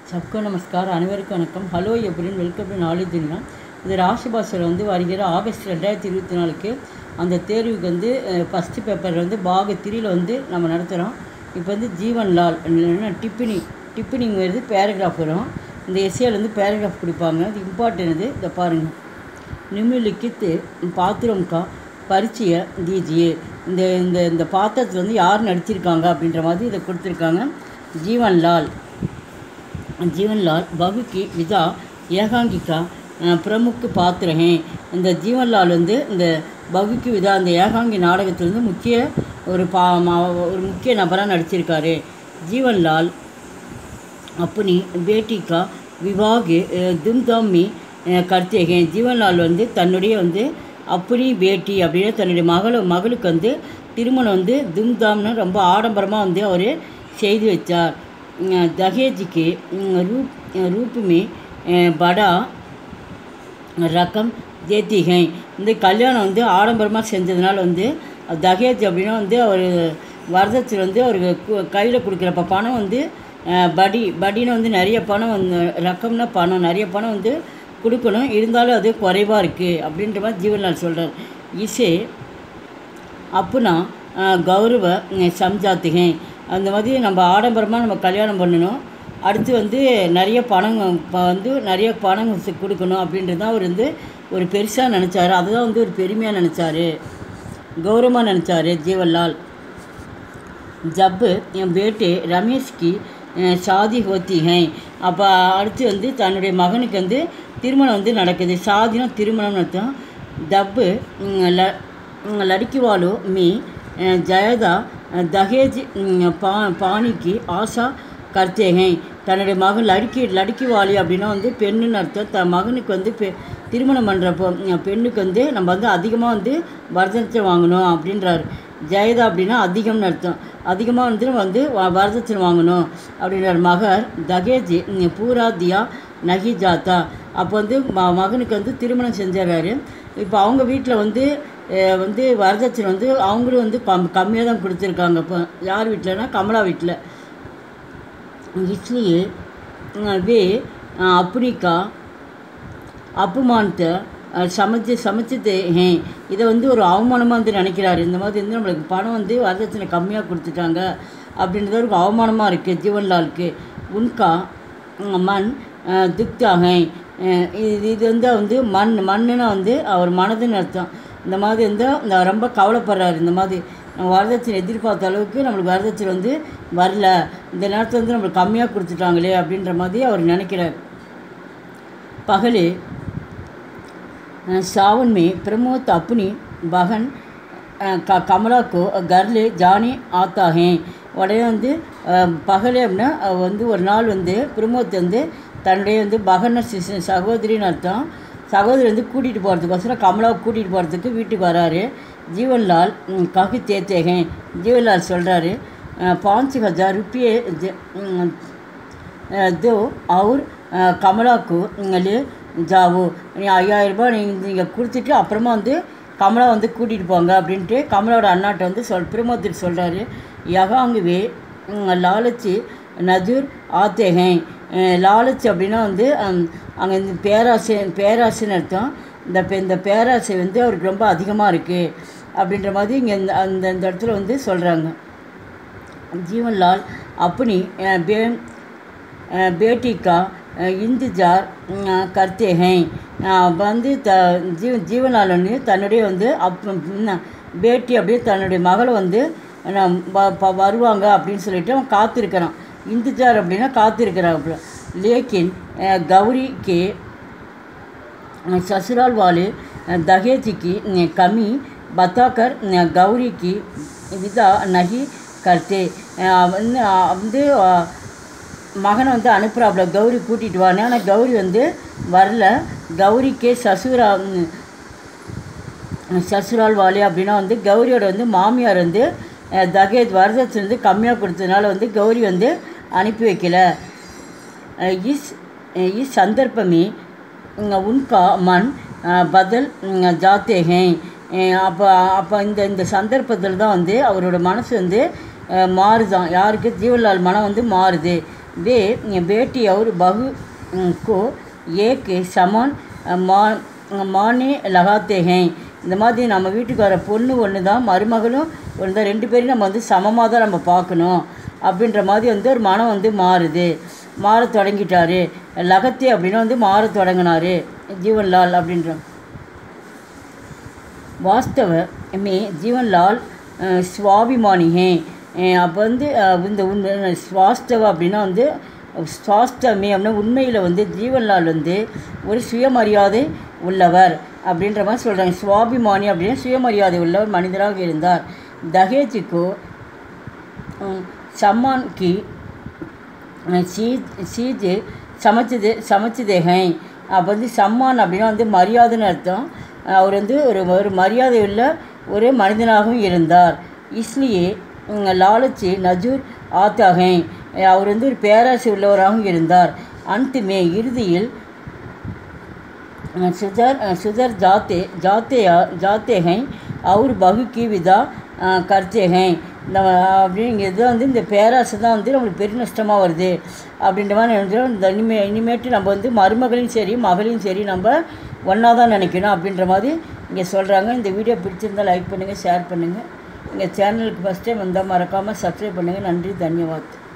சப்கோ நமஸ்கார் அனைவருக்கும் வணக்கம் ஹலோ எப்படின்னு வெல்கம் டு நாலேஜ் துனியா இது ராசி பாஷையில் வந்து வருகிற ஆகஸ்ட் ரெண்டாயிரத்தி இருபத்தி நாலுக்கு அந்த தேர்வுக்கு வந்து ஃபஸ்ட்டு பேப்பர் வந்து பாக த்ரீயில் வந்து நம்ம நடத்துகிறோம் இப்போ வந்து ஜீவன் லால் இல்லைன்னா டிப்பினி டிப்பினிங் வருது பேராகிராஃப் வரும் இந்த எஸ்ஏல வந்து பேராகிராஃப் கொடுப்பாங்க அது இம்பார்ட்டன் இது இதை பாருங்கள் நிமிலிக்கித்து பாத்திரம் கா பரிச்சய தீஜியே இந்த இந்த இந்த பாத்திரத்தில் வந்து யார் நடிச்சிருக்காங்க அப்படின்ற மாதிரி இதை கொடுத்துருக்காங்க ஜீவன் லால் ஜீவன்லால் பகுக்கு விதா ஏகாங்கிகா அஹ், பிரமுख பாத்திர ஹே இந்த ஜீவன்லால் வந்து இந்த பகுக்கு விதா அந்த ஏகாங்கி நாடகத்தில் வந்து முக்கிய ஒரு பா மா- ஒரு முக்கிய நபராக நடிச்சிருக்காரு ஜீவன்லால் अपनी बेटी का विवाह धूमधाम में அஹ், करते हैं ஜீவன்லால் வந்து தன்னுடைய வந்து அப்படி பேட்டி அப்படின்னு தன்னுடைய மகள மகளுக்கு வந்து திருமணம் வந்து தும்தாம்னு ரொம்ப ஆடம்பரமாக வந்து அவர் செய்து வச்சார் அஹ், दहेज அஹ், ரூப் அஹ், रूप में அஹ், बड़ा ரகம் தேத்தி ஹை இந்த கல்யாணம் வந்து ஆடம்பரமாக செஞ்சதுனால வந்து தகேஜ் அப்படின்னா வந்து அவர் வரதட்சணை வந்து அவருக்கு கையில் கொடுக்குறப்ப பணம் வந்து அஹ், படி படின்னு வந்து நிறைய பணம் வந்து ரக்கம்னா பணம் நிறைய பணம் வந்து கொடுக்கணும் இருந்தாலும் அது குறைவாக இருக்குது அப்படின்ற மாதிரி ஜீவன்லால் சொல்கிறார் இசே அப்புனா அஹ், கௌரவ அஹ், சம்ஜாத்துகேன் அந்த மாதிரி நம்ம ஆடம்பரமாக நம்ம கல்யாணம் பண்ணணும் அடுத்து வந்து நிறைய பணம் ப- வந்து நிறைய பணம் சி- கொடுக்கணும் அப்படின்றது தான் அவர் வந்து ஒரு பெருசாக நினச்சாரு அதுதான் வந்து ஒரு பெருமையாக நினச்சாரு கௌரவமாக நினச்சாரு ஜீவன்லால் जब बेटे ரமேஷ் की அஹ், ஷாதி ஹோத்தி ஹை அப்போ அடுத்து வந்து தன்னுடைய மகனுக்கு வந்து திருமணம் வந்து நடக்குது ஷாதினா திருமணம்னு அர்த்தம் தப்பு லடிக்கு வாலோ மீ அஹ், ஜயதா அஹ், தஹேஜ் உம், பா பாணிக்கு ஆசா கர்த்தேகை தன்னுடைய மகன் லடுக்கி லடுக்கி வாலி அப்படின்னா வந்து பெண்ணுன்னு அர்த்தம் த மகனுக்கு வந்து பெ திருமணம் பண்ணுறப்போ உம், பெண்ணுக்கு வந்து நம்ம வந்து அதிகமாக வந்து வரதட்சணை வாங்கணும் அப்படின்றாரு ஜெயதா அப்படின்னா அதிகம்னு அர்த்தம் அதிகமாக வந்து நம்ம வந்து வ- வரதட்சணை வாங்கணும் அப்படின்றார் மகர் தகேஜ் உம், பூரா தியா நகி ஜாத்தா அப்போ வந்து ம மகனுக்கு வந்து திருமணம் செஞ்சிடறாரு இப்போ அவங்க வீட்டில் வந்து அஹ், வந்து வரதட்சணை வந்து அவங்களும் வந்து கம் கம்மியாக தான் கொடுத்துருக்காங்க இப்போ யார் வீட்டிலனா கமலா வீட்டில் इसलिए अ, वे अ, अपनी का அப்புமானத்தை அஹ், சமைச்சு சமைச்சது ஹே இதை வந்து ஒரு அவமானமாக வந்து நினைக்கிறாரு இந்த மாதிரி வந்து நம்மளுக்கு பணம் வந்து வரதட்சணை கம்மியாக கொடுத்துட்டாங்க அப்படின்றது ஒரு அவமானமாக இருக்குது ஜீவன்லாலுக்கு உன்கா உம், மண் அஹ், துக்தாக அஹ், இது இது வந்து வந்து மண் மண்ணுன்னா வந்து அவர் மனதுன்னு அர்த்தம் இந்த மாதிரி வந்து இந்த ரொம்ப கவலைப்படுறாரு இந்த மாதிரி நம்ம வரதட்சணை எதிர்பார்த்த அளவுக்கு நம்மளுக்கு வரதட்சணை வந்து வரல இந்த நேரத்தில் வந்து நம்மளுக்கு கம்மியாக கொடுத்துட்டாங்களே அப்படின்ற மாதிரி அவர் நினைக்கிறார் पहले अ, सावन में प्रमोद अपनी बहन अ, क- कमला को घर ले जाने आता है உடனே வந்து அஹ், பகலே அப்படின்னா அஹ், வந்து ஒரு நாள் வந்து பிரமோத் வந்து தன்னுடைய வந்து பகன சிச சகோதரின்னு அர்த்தம் சகோதரி வந்து கூட்டிகிட்டு போகிறதுக்கோசரம் கமலாவை கூட்டிகிட்டு போகிறதுக்கு வீட்டுக்கு வராரு ஜீவன்லால் ம், ககு தேத்தேகேன் ஜீவன்லால் சொல்கிறாரு பாஞ்சு ஹஜார் ருப்பியே ஜ- ம், अ, दो और अ, கமலாக்கு ले ஜாவோ நீ ஐயாயிரம் ரூபாய் நீங்கள் நீங்கள் கொடுத்துட்டு அப்புறமா வந்து கமலா வந்து கூட்டிகிட்டு போங்க அப்படின்ட்டு கமலாவோட அண்ணாட்ட வந்து சொல் பிரமோத்திட்டு சொல்கிறாரு யகாங்குவே லாலச்சி நதுர் ஆத்தேகேன் லாலச் அப்படின்னா வந்து அங்கே இந்த பேராசை பேராசைன்னு அர்த்தம் இந்த பெ- இந்த பேராசை வந்து அவருக்கு ரொம்ப அதிகமாக இருக்குது அப்படின்ற மாதிரி இங்கே இந்த அந்த இந்த இடத்துல வந்து சொல்கிறாங்க जीवनलाल अपनी अ, बे अ, बेटी का अ, इंतजार अ, करते हैं अ, வந்து த ஜீவ ஜீவனால் வந்து தன்னுடைய வந்து அப் ம், பேட்டி அப்படியே தன்னுடைய மகளை வந்து நான் வ- ப- வருவாங்க அப்படின்னு சொல்லிட்டு அவன் காத்திருக்கிறான் இந்துஜார் அப்படின்னா காத்திருக்கிறான் அப்படி லேக்கின் அ, கௌரிக்கு ससुराल वाले दहेज की कमी बताकर गौरी की विदा नहीं करते வந்து வந்து மகனை வந்து அனுப்புகிறாப்புல கௌரி கூட்டிகிட்டு வான்னு ஆனால் கௌரி வந்து வரல கௌரிக்கே சசுரா சசுரால் வாலி அப்படின்னா வந்து கௌரியோட வந்து மாமியார் வந்து அஹ், தகேஜ் வரதட்சணை வந்து கம்மியாக கொடுத்ததுனால வந்து கௌரி வந்து அனுப்பி வைக்கல अ, इस इस संदर्भ में अ, उनका मन अ, बदल अ, जाते हैं அப்போ அப்போ இந்த இந்த சந்தர்ப்பத்தில் தான் வந்து அவரோட மனசு வந்து அஹ், மாறுதான் யாருக்கு ஜீவன்லால் மனம் வந்து மாறுது वे बेटी और बहू अ, को एक समान अ, मा மானே லகாத்தே ஹேன் இந்த மாதிரி நம்ம வீட்டுக்கு வர பொண்ணு ஒன்று தான் மருமகளும் ஒன்று தான் ரெண்டு பேரையும் நம்ம வந்து சமமாக தான் நம்ம பார்க்கணும் அப்படின்ற மாதிரி வந்து ஒரு மனம் வந்து மாறுது மாற தொடங்கிட்டாரு லகத்தே அப்படின்னா வந்து மாற தொடங்கினாரு ஜீவன்லால் அப்படின்ற वास्तव में जीवनलाल अ, स्वाभिमानी हैं அப்போ வந்து அஹ், இந்த உண்மை சுவாஸ்தவ அப்படின்னா வந்து சுவாஸ்தமே அப்படின்னா உண்மையில் வந்து ஜீவன்லால் வந்து ஒரு சுயமரியாதை உள்ளவர் அப்படின்ற மாதிரி சொல்கிறாங்க சுவாபிமானி அப்படின்னா சுயமரியாதை உள்ளவர் மனிதராக இருந்தார் தகேஜுக்கோ சம்மான் கி சீஜ் சீஜ் சமைச்சது சமைச்சதேகை அப்போ வந்து சம்மான் அப்படின்னா வந்து மரியாதைன்னு அர்த்தம் அவர் வந்து ஒரு ஒரு மரியாதை உள்ள ஒரு மனிதனாகவும் இருந்தார் இஸ்லியே உம், லாலச்சி நஜூர் ஆத்தாகை அவர் வந்து ஒரு பேராசை உள்ளவராகவும் இருந்தார் அன்துமே இறுதியில் सुधर सुधर जाते जाते जाते हैं और बहु की विदा அஹ், करते हैं நம்ம அப்படிங்கிறது வந்து இந்த பேராசை தான் வந்து நம்மளுக்கு பெரிய நஷ்டமாக வருது அப்படின்ற மாதிரி நினைக்கிறோம் இந்த இனிமே இனிமேட்டு நம்ம வந்து மருமகளையும் சரி மகளையும் சரி நம்ம ஒன்றா தான் நினைக்கணும் அப்படின்ற மாதிரி இங்கே சொல்கிறாங்க இந்த வீடியோ பிடிச்சிருந்தால் லைக் பண்ணுங்கள் ஷேர் பண்ணுங்கள் எங்கள் சேனலுக்கு ஃபஸ்ட் டைம் வந்தால் மறக்காமல் சப்ஸ்கிரைப் பண்ணுங்கள் நன்றி தன்யவாத்